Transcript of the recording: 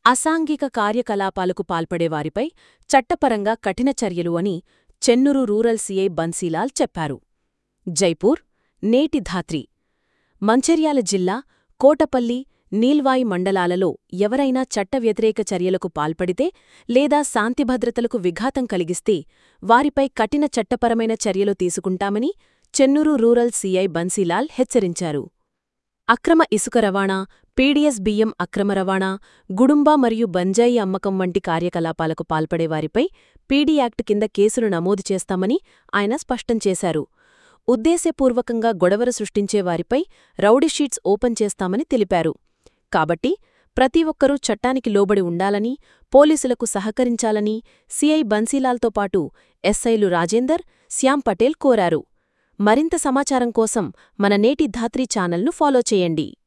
అసాంఘిక కార్యకలాపాలకు పాల్పడేవారిపై చట్టపరంగా కఠిన చర్యలు అని చెన్నూరు రూరల్ సీఐ బన్సీలాల్ చెప్పారు జైపూర్ నేటి ధాత్రి మంచిర్యాల జిల్లా కోటపల్లి నీల్వాయి మండలాలలో ఎవరైనా చట్టవ్యతిరేక చర్యలకు పాల్పడితే లేదా శాంతిభద్రతలకు విఘాతం కలిగిస్తే వారిపై కఠిన చట్టపరమైన చర్యలు తీసుకుంటామని చెన్నూరు రూరల్ సీఐ బన్సీలాల్ హెచ్చరించారు అక్రమ ఇసుక రవాణా పీడీఎస్ బియ్యం అక్రమ రవాణా గుడుంబా మరియు బంజాయి అమ్మకం వంటి కార్యకలాపాలకు పాల్పడేవారిపై పీడీ యాక్ట్ కింద కేసులు నమోదు చేస్తామని ఆయన స్పష్టం చేశారు ఉద్దేశపూర్వకంగా గొడవలు సృష్టించేవారిపై రౌడీషీట్స్ ఓపెన్ చేస్తామని తెలిపారు కాబట్టి ప్రతి ఒక్కరూ చట్టానికి లోబడి ఉండాలని పోలీసులకు సహకరించాలని సీఐ బన్సీలాల్తో పాటు ఎస్ఐలు రాజేందర్ శ్యామ్ పటేల్ కోరారు మరింత సమాచారం కోసం మన నేటి ధాత్రి ఛానల్ను ఫాలో చేయండి